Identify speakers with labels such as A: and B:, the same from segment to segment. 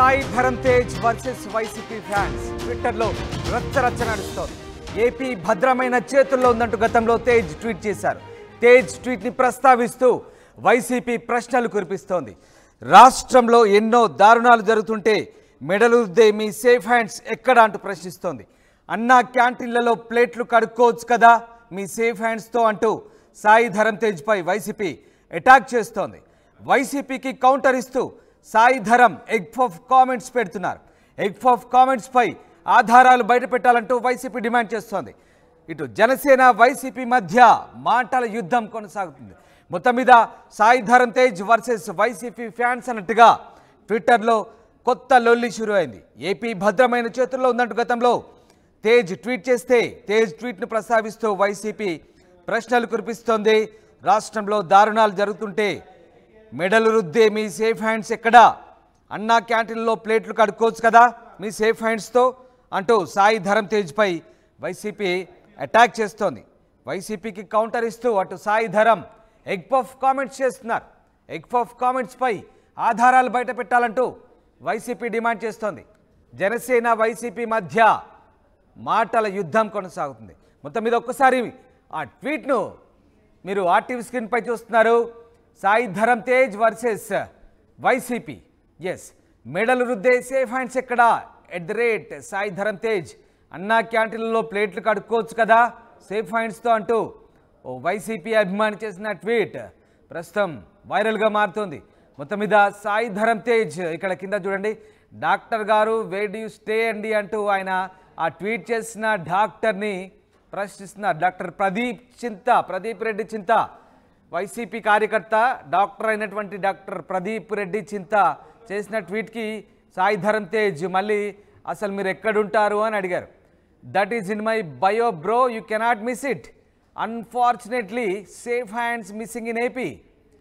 A: Sai Dharam Tej versus YCP fans ట్విట్టర్లో రచ్చరచ్చ నడుస్తోంది ఏపీ భద్రమైన చేతుల్లో ఉందంటూ గతంలో తేజ్ ట్వీట్ చేశారు తేజ్ ట్వీట్ని ప్రస్తావిస్తూ వైసీపీ ప్రశ్నలు కురిపిస్తోంది రాష్ట్రంలో ఎన్నో దారుణాలు జరుగుతుంటే మెడలుద్దే మీ సేఫ్ హ్యాండ్స్ ఎక్కడ అంటూ ప్రశ్నిస్తోంది అన్నా క్యాంటీన్లలో ప్లేట్లు కడుక్కోవచ్చు కదా మీ సేఫ్ హ్యాండ్స్తో అంటూ సాయి ధరం తేజ్పై వైసీపీ అటాక్ చేస్తోంది వైసీపీకి కౌంటర్ ఇస్తూ Sai Dharam egg puff comments పెడుతున్నారు ఎగ్ ఆఫ్ కామెంట్స్ పై ఆధారాలు బయట పెట్టాలంటూ వైసీపీ డిమాండ్ చేస్తోంది ఇటు జనసేన వైసీపీ మధ్య మాటల యుద్ధం కొనసాగుతుంది మొత్తం మీద Sai Dharam Tej versus YCP fans అన్నట్టుగా ట్విట్టర్లో కొత్త లొల్లి షురు అయింది ఏపీ భద్రమైన చేతుల్లో ఉందంటూ గతంలో తేజ్ ట్వీట్ చేస్తే తేజ్ ట్వీట్ను ప్రస్తావిస్తూ వైసీపీ ప్రశ్నలు కురిపిస్తోంది రాష్ట్రంలో దారుణాలు జరుగుతుంటే మెడలు రుద్దే మీ సేఫ్ హ్యాండ్స్ ఎక్కడా అన్నా క్యాంటీన్లో ప్లేట్లు కడుక్కోవచ్చు కదా మీ సేఫ్ హ్యాండ్స్తో అంటూ సాయి ధరం తేజ్పై వైసీపీ అటాక్ చేస్తోంది వైసీపీకి కౌంటర్ ఇస్తూ అటు Sai Dharam egg puff comments చేస్తున్నారు ఎగ్ పఫ్ కామెంట్స్పై ఆధారాలు బయట పెట్టాలంటూ వైసీపీ డిమాండ్ చేస్తోంది జనసేన వైసీపీ మధ్య మాటల యుద్ధం కొనసాగుతుంది మొత్తం మీద ఒక్కసారి ఆ ట్వీట్ను మీరు ఆర్టీవీ స్క్రీన్పై చూస్తున్నారు Sai Dharam Tej versus YCP yes మెడలు రుద్దే సేఫ్ హ్యాండ్స్ ఎక్కడ at the rate Sai Dharam Tej Anna క్యాంటీన్లలో ప్లేట్లు కడుక్కోవచ్చు కదా సేఫ్ హ్యాండ్స్తో అంటూ ఓ వైసీపీ అభిమాని చేసిన ట్వీట్ ప్రస్తుతం వైరల్గా మారుతోంది మొత్తం మీద సాయి ధరం తేజ్ ఇక్కడ కింద చూడండి డాక్టర్ గారు వేర్ యూ స్టే అండి అంటూ ఆయన ఆ ట్వీట్ చేసిన డాక్టర్ని ప్రశ్నిస్తున్నారు డాక్టర్ ప్రదీప్ చింత ప్రదీప్ రెడ్డి చింత వైసీపీ కార్యకర్త డాక్టర్ అయినటువంటి డాక్టర్ ప్రదీప్ రెడ్డి చింత చేసిన ట్వీట్కి సాయి ధరం తేజ్ మళ్ళీ అసలు మీరు ఎక్కడుంటారు అని అడిగారు that is in my bio bro you cannot miss it unfortunately safe hands missing in AP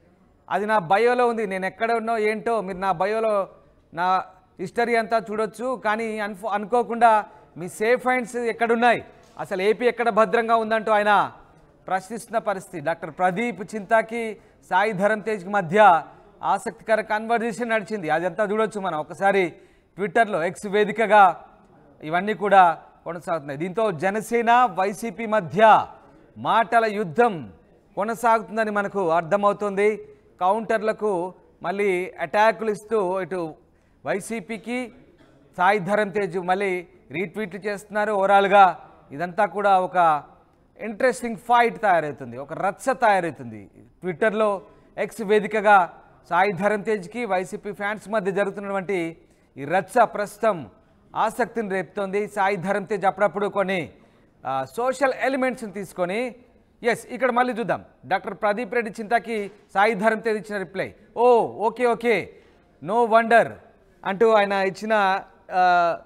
A: అది నా బయోలో ఉంది నేను ఎక్కడ ఉన్నో ఏంటో మీరు నా బయోలో నా హిస్టరీ అంతా చూడొచ్చు కానీ అన్ఫో అనుకోకుండా మీ సేఫ్ హ్యాండ్స్ ఎక్కడున్నాయి అసలు ఏపీ ఎక్కడ భద్రంగా ఉందంటూ ఆయన ప్రశ్నిస్తున్న పరిస్థితి డాక్టర్ ప్రదీప్ చింతాకి సాయి ధరం తేజ్కి మధ్య ఆసక్తికర కన్వర్జేషన్ నడిచింది అదంతా చూడొచ్చు మనం ఒకసారి ట్విట్టర్లో ఎక్స్ వేదికగా ఇవన్నీ కూడా కొనసాగుతున్నాయి దీంతో జనసేన వైసీపీ మధ్య మాటల యుద్ధం కొనసాగుతుందని మనకు అర్థమవుతుంది కౌంటర్లకు మళ్ళీ అటాకులు ఇస్తూ ఇటు వైసీపీకి సాయి ధరం తేజ్ మళ్ళీ రీట్వీట్లు చేస్తున్నారు ఓవరాల్గా ఇదంతా కూడా ఒక ఇంట్రెస్టింగ్ ఫైట్ తయారవుతుంది ఒక రచ్చ తయారవుతుంది ట్విట్టర్లో ఎక్స్ వేదికగా సాయి ధరం తేజ్కి వైసీపీ ఫ్యాన్స్ మధ్య జరుగుతున్నటువంటి ఈ రచ్చ ప్రస్తుతం ఆసక్తిని రేపుతోంది సాయి ధరం తేజ్ అప్పుడప్పుడు కొన్ని సోషల్ ఎలిమెంట్స్ని తీసుకొని ఎస్ ఇక్కడ మళ్ళీ చూద్దాం డాక్టర్ ప్రదీప్ రెడ్డి చింతకి సాయి ధరం తేజ్ ఇచ్చిన reply oh okay okay no wonder అంటూ ఆయన ఇచ్చిన ఆ,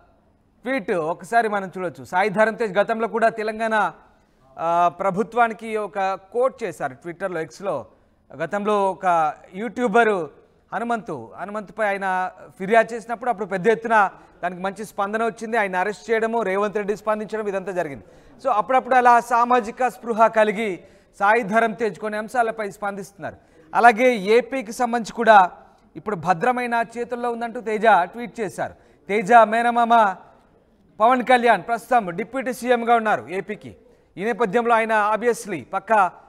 A: ట్వీట్ ఒకసారి మనం చూడొచ్చు సాయి ధరం తేజ్ గతంలో కూడా తెలంగాణ ఆ, ప్రభుత్వానికి ఒక కోట్ చేశారు ట్విట్టర్లో ఎక్స్లో గతంలో ఒక యూట్యూబరు హనుమంతు హనుమంతుపై ఆయన ఫిర్యాదు చేసినప్పుడు అప్పుడు పెద్ద ఎత్తున దానికి మంచి స్పందన వచ్చింది ఆయన అరెస్ట్ చేయడము రేవంత్ రెడ్డి స్పందించడం ఇదంతా జరిగింది సో అప్పుడప్పుడు అలా సామాజిక స్పృహ కలిగి సాయి ధరం తేజ్ కొన్ని అంశాలపై స్పందిస్తున్నారు అలాగే ఏపీకి సంబంధించి కూడా ఇప్పుడు భద్రమైన చేతుల్లో ఉందంటూ తేజ ట్వీట్ చేశారు తేజ మేనమామ పవన్ కళ్యాణ్ ప్రస్తుతం డిప్యూటీ సీఎంగా ఉన్నారు ఏపీకి ఈ నేపథ్యంలో ఆయన ఆబ్వియస్లీ పక్క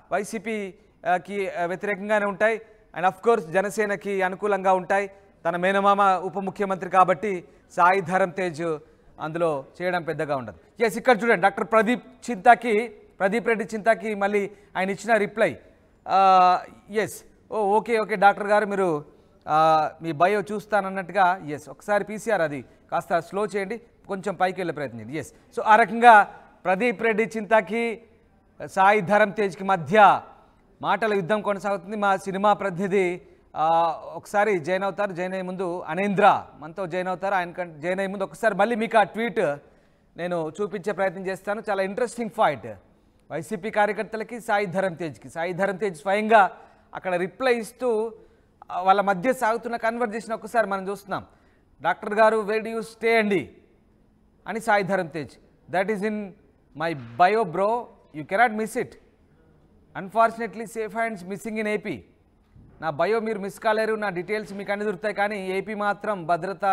A: వైసీపీకి వ్యతిరేకంగానే ఉంటాయి అండ్ అఫ్ కోర్స్ జనసేనకి అనుకూలంగా ఉంటాయి తన మేనమామ ఉప ముఖ్యమంత్రి కాబట్టి సాయి ధరం తేజ్ అందులో చేయడం పెద్దగా ఉండదు ఎస్ ఇక్కడ చూడండి డాక్టర్ ప్రదీప్ చింతాకి ప్రదీప్ రెడ్డి చింతాకి మళ్ళీ ఆయన ఇచ్చిన reply yes oh okay okay doctor గారు మీరు ఆ, మీ బయో చూస్తానన్నట్టుగా ఎస్ ఒకసారి పీసీఆర్ అది కాస్త స్లో చేయండి కొంచెం పైకి వెళ్ళే ప్రయత్నం చేయండి ఎస్ సో ఆ రకంగా ప్రదీప్ రెడ్డి చింతాకి సాయి ధరం తేజ్కి మధ్య మాటల యుద్ధం కొనసాగుతుంది మా సినిమా ప్రతినిధి ఆ, ఒకసారి జైన్ అవుతారు జైన్ అయ్యే ముందు అనేంద్ర మనతో జైన్ అవుతారు ఆయన కంటే జైన్ అయ్యే ముందు ఒకసారి మళ్ళీ మీకు ఆ ట్వీట్ నేను చూపించే ప్రయత్నం చేస్తాను చాలా ఇంట్రెస్టింగ్ ఫైట్ వైసీపీ కార్యకర్తలకి సాయి ధరం తేజ్కి సాయి ధరం తేజ్ స్వయంగా అక్కడ రిప్లై ఇస్తూ ఆ, వాళ్ళ మధ్య సాగుతున్న కన్వర్జేషన్ ఒక్కసారి మనం చూస్తున్నాం డాక్టర్ గారు వేర్ యూ స్టే అండి అని Sai Dharam Tej that is in my bio bro you cannot miss it unfortunately safe hands missing in AP నా బయో మీరు మిస్ కాలేరు నా డీటెయిల్స్ మీకు అన్ని దొరుకుతాయి కానీ ఏపీ మాత్రం భద్రత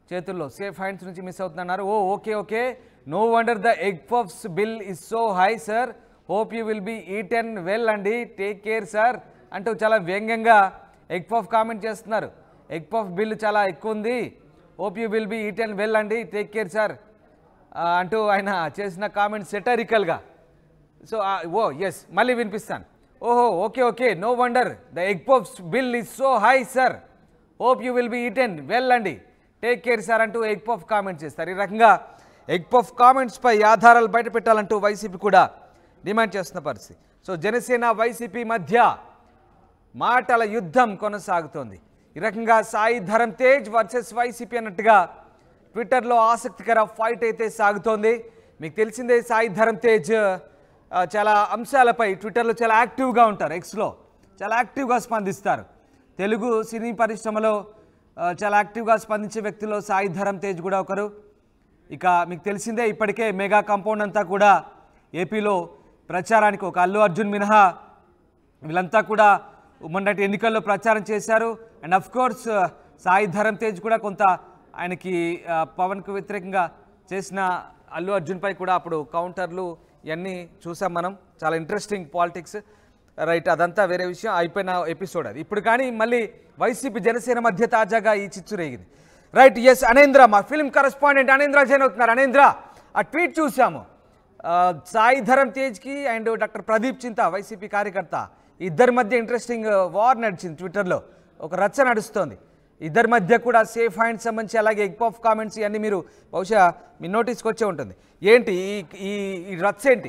A: చేతుల్లో సేఫ్ హ్యాండ్స్ నుంచి మిస్ అవుతున్నారు oh okay okay no wonder the egg puffs bill is so high sir hope you will be eat and well అండి టేక్ కేర్ సార్ అంటూ చాలా వ్యంగ్యంగా ఎగ్ పఫ్ కామెంట్ చేస్తున్నారు ఎగ్ పఫ్ బిల్ చాలా ఎక్కువ ఉంది hope you will be eat and well అండి take care sir అంటూ ఆయన చేసిన కామెంట్ సెటరికల్గా సో ఓ ఎస్ మళ్ళీ వినిపిస్తాను ఓహో okay okay no wonder the egg puffs bill is so high sir hope you will be eaten well అండి take care sir అంటూ ఎగ్ పఫ్ కామెంట్ చేస్తారు ఈ రకంగా ఎగ్ పఫ్ కామెంట్స్పై ఆధారాలు బయట పెట్టాలంటూ వైసీపీ కూడా డిమాండ్ చేస్తున్న పరిస్థితి సో జనసేన వైసీపీ మధ్య మాటల యుద్ధం కొనసాగుతోంది ఈ రకంగా సాయి ధరం తేజ్ వర్సెస్ వైసీపీ అన్నట్టుగా ట్విట్టర్లో ఆసక్తికర ఫైట్ అయితే సాగుతోంది మీకు తెలిసిందే సాయి ధరం తేజ్ ఆ, చాలా అంశాలపై ట్విట్టర్లో చాలా యాక్టివ్గా ఉంటారు ఎక్స్లో చాలా యాక్టివ్గా స్పందిస్తారు తెలుగు సినీ పరిశ్రమలో ఆ, చాలా యాక్టివ్గా స్పందించే వ్యక్తుల్లో సాయి ధరం తేజ్ కూడా ఒకరు ఇక మీకు తెలిసిందే ఇప్పటికే మెగా కాంపౌండ్ అంతా కూడా ఏపీలో ప్రచారానికి ఒక అల్లు అర్జున్ మినహా వీళ్ళంతా కూడా మొన్నటి ఎన్నికల్లో ప్రచారం చేశారు and of course Sai Dharam Tej కూడా కొంత ఆయనకి ఆ, పవన్కు వ్యతిరేకంగా చేసిన అల్లు అర్జున్పై కూడా అప్పుడు కౌంటర్లు ఇవన్నీ చూసాం మనం చాలా ఇంట్రెస్టింగ్ పాలిటిక్స్ రైట్ అదంతా వేరే విషయం అయిపోయిన ఎపిసోడ్ అది ఇప్పుడు కానీ మళ్ళీ వైసీపీ జనసేన మధ్య తాజాగా ఈ చిచ్చు రేగింది రైట్ ఎస్ అనేంద్ర మా ఫిల్మ్ కరస్పాండెంట్ అనేంద్ర జైన్ అవుతున్నారు అనేంద్ర ఆ ట్వీట్ చూసాము ఆ, సాయి ధరం తేజ్కి and doctor Pradeep Chinta YCP కార్యకర్త ఇద్దరి మధ్య ఇంట్రెస్టింగ్ వార్ నడిచింది ట్విట్టర్లో ఒక రచ్చ నడుస్తోంది ఇద్దరి మధ్య కూడా సేఫ్ హ్యాండ్ సంబంధించి అలాగే ఎగ్ పఫ్ కామెంట్స్ ఇవన్నీ మీరు బహుశా మీ నోటీస్కి వచ్చే ఉంటుంది ఏంటి ఈ ఈ ఈ రచ్చ ఏంటి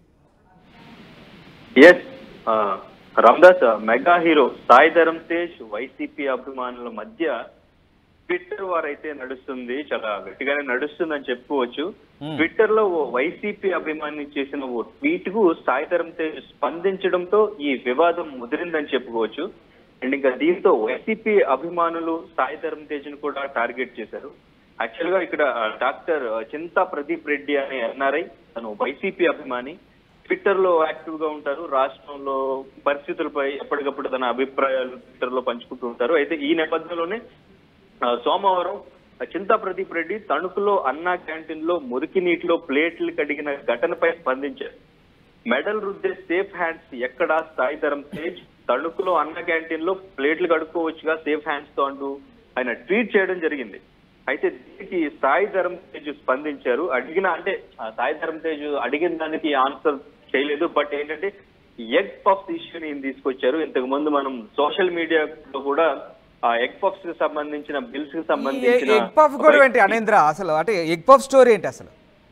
B: yes Ramdas mega hero Sai Dharam Tej YCP అభిమానుల మధ్య ట్విట్టర్ వారైతే నడుస్తుంది చాలా గట్టిగానే నడుస్తుందని చెప్పుకోవచ్చు ట్విట్టర్ లో ఓ వైసీపీ అభిమాని చేసిన ఓ ట్వీట్ కు సాయి ధరం తేజ్ స్పందించడంతో ఈ వివాదం ముదిరిందని చెప్పుకోవచ్చు అండ్ ఇంకా దీంతో వైసీపీ అభిమానులు సాయి ధరం తేజ్ ను కూడా టార్గెట్ చేశారు యాక్చువల్ గా ఇక్కడ డాక్టర్ చింతా ప్రదీప్ రెడ్డి అనే ఎన్ఆర్ఐ తను వైసీపీ అభిమాని ట్విట్టర్ లో యాక్టివ్ గా ఉంటారు రాష్ట్రంలో పరిస్థితులపై ఎప్పటికప్పుడు తన అభిప్రాయాలు ట్విట్టర్ లో పంచుకుంటూ ఉంటారు అయితే ఈ నేపథ్యంలోనే ఆ, సోమవారం చింతా ప్రదీప్ రెడ్డి తణుకులో అన్నా క్యాంటీన్ లో మురికి నీటిలో ప్లేట్లు కడిగిన ఘటనపై స్పందించారు మెడల్ రుద్దే సేఫ్ హ్యాండ్స్ ఎక్కడా సాయి ధరం తేజ్ తణుకులో అన్న క్యాంటీన్ లో ప్లేట్లు కడుక్కోవచ్చుగా సేఫ్ హ్యాండ్స్ తో అంటూ ఆయన ట్వీట్ చేయడం జరిగింది అయితే దీనికి సాయి ధరం తేజ్ స్పందించారు అడిగిన అంటే ఆ సాయి ధరం తేజ్ అడిగిన దానికి ఆన్సర్ చేయలేదు బట్ ఏంటంటే ఎగ్ పఫ్స్ ఇష్యూని ఈయన తీసుకొచ్చారు ఇంతకు ముందు మనం సోషల్ మీడియాలో కూడా ఆ ఎగ్ పఫ్స్ కి సంబంధించిన బిల్స్ కి సంబంధించిన
A: ఎగ్ పఫ్ కూడా ఏంటి అనేంద్ర అసలు అంటే ఎగ్ పఫ్ స్టోరీ ఏంటి అసలు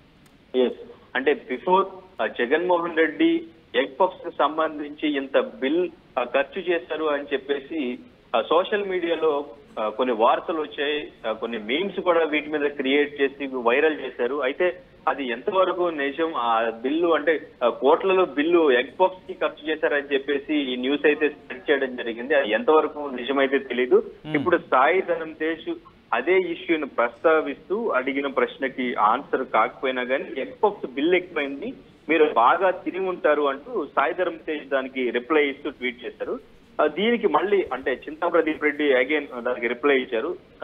B: Yes. అంటే before Jaganmohan Reddy egg puffs కి సంబంధించి ఇంత బిల్ ఆ, ఖర్చు చేశారు అని చెప్పేసి సోషల్ మీడియాలో ఆ, కొన్ని వార్తలు వచ్చాయి ఆ, కొన్ని మీమ్స్ కూడా వీటి మీద క్రియేట్ చేసి వైరల్ చేశారు అయితే అది ఎంతవరకు నిజం ఆ బిల్లు అంటే ఆ, కోట్లలో బిల్లు ఎగ్ పఫ్స్ కి ఖర్చు చేశారని చెప్పేసి ఈ న్యూస్ అయితే స్ప్రెడ్ చేయడం జరిగింది అది ఎంతవరకు నిజమైతే తెలీదు ఇప్పుడు సాయి ధరం తేజ్ అదే ఇష్యూని ప్రస్తావిస్తూ అడిగిన ప్రశ్నకి ఆన్సర్ కాకపోయినా కానీ ఎగ్ పఫ్స్ బిల్ ఎక్కువైంది మీరు బాగా తిని ఉంటారు అంటూ సాయి ధరం తేజ్ దానికి రిప్లై ఇస్తూ ట్వీట్ చేశారు ఆ, దీనికి మళ్ళీ అంటే చింతా ప్రదీప్ రెడ్డి అగైన్ దానికి రిప్లై ఇచ్చారు ఆ,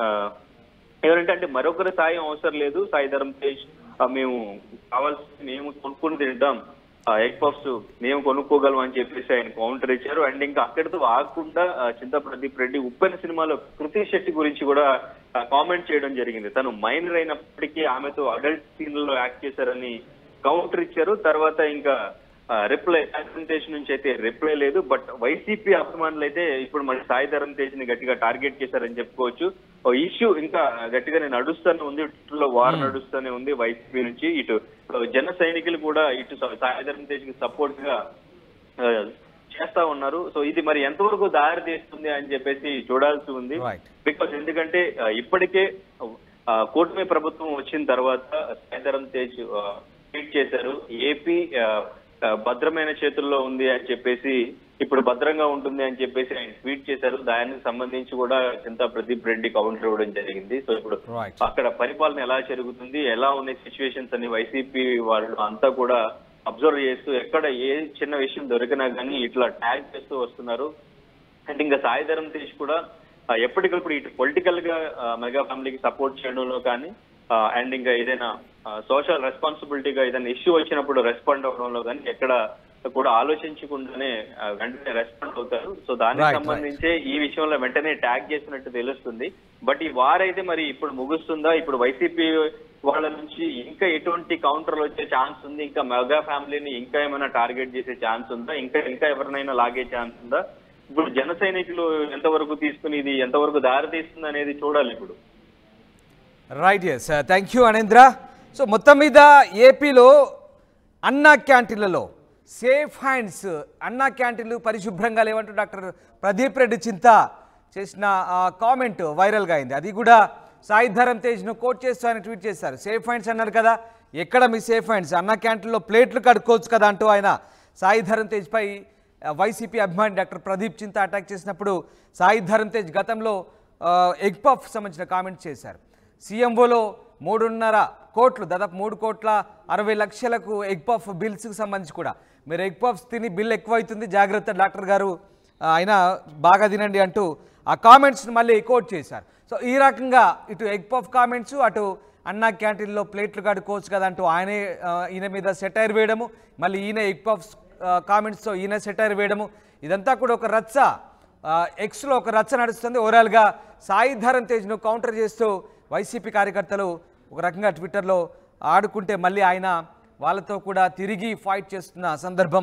B: ఏమంటే అంటే మరొకరి సాయం అవసరం లేదు సాయి ధరం తేజ్ ఆ, మేము కావాల్సి మేము కొనుక్కుని తింటాం ఎగ్ పఫ్స్ మేము కొనుక్కోగలం అని చెప్పేసి ఆయన కౌంటర్ ఇచ్చారు అండ్ ఇంకా అక్కడితో ఆగకుండా ఆ, చింతా ప్రదీప్ రెడ్డి ఉప్పెన సినిమాలో కృతి శెట్టి గురించి కూడా కామెంట్ చేయడం జరిగింది తను మైనర్ అయినప్పటికీ ఆమెతో అడల్ట్ సీన్లలో యాక్ట్ చేశారని కౌంటర్ ఇచ్చారు తర్వాత ఇంకా రిప్లై సాయి తేజ్ నుంచి అయితే రిప్లై లేదు బట్ వైసీపీ అభిమానులు అయితే ఇప్పుడు మన సాయి ధరం తేజ్ ని గట్టిగా టార్గెట్ చేశారని చెప్పుకోవచ్చు ఓ ఇష్యూ ఇంకా గట్టిగానే నడుస్తూనే ఉంది ట్విట్టర్ లో వార్ నడుస్తూనే ఉంది వైసీపీ నుంచి ఇటు జన సైనికులు కూడా ఇటు సాయి ధరం తేజ్ కి సపోర్ట్ గా ఆ, చేస్తా ఉన్నారు సో ఇది మరి ఎంతవరకు దారి తీస్తుంది అని చెప్పేసి చూడాల్సి ఉంది
A: Right.
B: బికాస్ ఎందుకంటే ఆ, ఇప్పటికే ఆ, కూటమి ప్రభుత్వం వచ్చిన తర్వాత సాయంత్రం తేజ్ ఆ, ట్వీట్ చేశారు ఏపీ ఆ, ఆ, భద్రమైన చేతుల్లో ఉంది అని చెప్పేసి ఇప్పుడు భద్రంగా ఉంటుంది అని చెప్పేసి ఆయన ట్వీట్ చేశారు దానికి సంబంధించి కూడా చింతా ప్రదీప్ రెడ్డి కౌంటర్ ఇవ్వడం జరిగింది సో ఇప్పుడు
A: Right.
B: అక్కడ పరిపాలన ఎలా జరుగుతుంది ఎలా ఉన్నాయి సిచ్యువేషన్స్ అని వైసీపీ వాళ్ళు అంతా కూడా అబ్జర్వ్ చేస్తూ ఎక్కడ ఏ చిన్న విషయం దొరికినా కానీ ఇట్లా ట్యాగ్ చేస్తూ వస్తున్నారు అండ్ ఇంకా సాయిధరం తేజ్ కూడా ఆ, ఎప్పటికప్పుడు ఇటు పొలిటికల్ గా ఆ, మెగా ఫ్యామిలీకి సపోర్ట్ చేయడంలో కానీ అండ్ ఇంకా ఏదైనా సోషల్ రెస్పాన్సిబిలిటీగా ఏదైనా ఇష్యూ వచ్చినప్పుడు రెస్పాండ్ అవడంలో కానీ ఎక్కడ కూడా ఆలోచించకుండానే ఆ, వెంటనే రెస్పాండ్ అవుతారు సో దానికి
A: Right, right.
B: సంబంధించే ఈ విషయంలో వెంటనే ట్యాగ్ చేసినట్టు తెలుస్తుంది బట్ ఈ వార్ అయితే మరి ఇప్పుడు ముగుస్తుందా ఇప్పుడు వైసీపీ వాళ్ళ నుంచి ఇంకా ఎటువంటి కౌంటర్లు వచ్చే ఛాన్స్ ఉంది ఇంకా మెగా ఫ్యామిలీని ఇంకా ఏమైనా టార్గెట్ చేసే ఛాన్స్ ఉందా ఇంకా ఇంకా ఎవరినైనా లాగే ఛాన్స్ ఉందా ఇప్పుడు జన సైనికులు ఎంతవరకు తీసుకుని ఇది ఎంతవరకు దారి తీస్తుంది అనేది చూడాలి ఇప్పుడు
A: right yes thank you Anendra so మొత్తం మీద ఏపీలో అన్నా క్యాంటీన్లలో సేఫ్ హ్యాండ్స్ అన్నా క్యాంటీన్లు పరిశుభ్రంగా లేవంటూ డాక్టర్ ప్రదీప్ రెడ్డి చింత చేసిన కామెంట్ వైరల్గా అయింది అది కూడా సాయి ధరమ్ తేజ్ను కోట్ చేస్తూ ఆయన ట్వీట్ చేశారు సేఫ్ హ్యాండ్స్ అన్నారు కదా ఎక్కడ మీ సేఫ్ హ్యాండ్స్ అన్నా క్యాంటీన్లో ప్లేట్లు కడుక్కోవచ్చు కదా అంటూ ఆయన సాయి ధరమ్ తేజ్పై ఆ, వైసీపీ అభిమాని డాక్టర్ ప్రదీప్ చింత అటాక్ చేసినప్పుడు సాయి ధరమ్ తేజ్ గతంలో ఆ, ఎగ్ పఫ్ సంబంధించిన కామెంట్స్ చేశారు సీఎంఓలో మూడున్నర కోట్లు దాదాపు మూడు కోట్ల అరవై లక్షలకు ఎగ్ పఫ్ బిల్స్కి సంబంధించి కూడా మీరు ఎగ్ పఫ్స్ తిని బిల్ ఎక్కువ అవుతుంది జాగ్రత్త డాక్టర్ గారు ఆ, అయినా బాగా తినండి అంటూ ఆ కామెంట్స్ని మళ్ళీ కోట్ చేశారు సో ఈ రకంగా ఇటు ఎగ్ పఫ్ కామెంట్స్ అటు అన్నా క్యాంటీన్లో ప్లేట్లు కడుకోవచ్చు కదా అంటూ ఆయనే ఆ, ఈయన మీద సెటైర్ వేయడము మళ్ళీ ఈయన ఎగ్ పఫ్స్ కామెంట్స్తో ఈయన సెటైర్ వేయడము ఇదంతా కూడా ఒక రచ్చ ఆ, ఎక్స్లో ఒక రచ్చ నడుస్తుంది ఓవరాల్గా సాయి ధరమ్ తేజ్ను కౌంటర్ చేస్తూ వైసీపీ కార్యకర్తలు ఒక రకంగా ట్విట్టర్లో ఆడుకుంటే మళ్ళీ ఆయన వాళ్ళతో కూడా తిరిగి ఫైట్ చేస్తున్న సందర్భం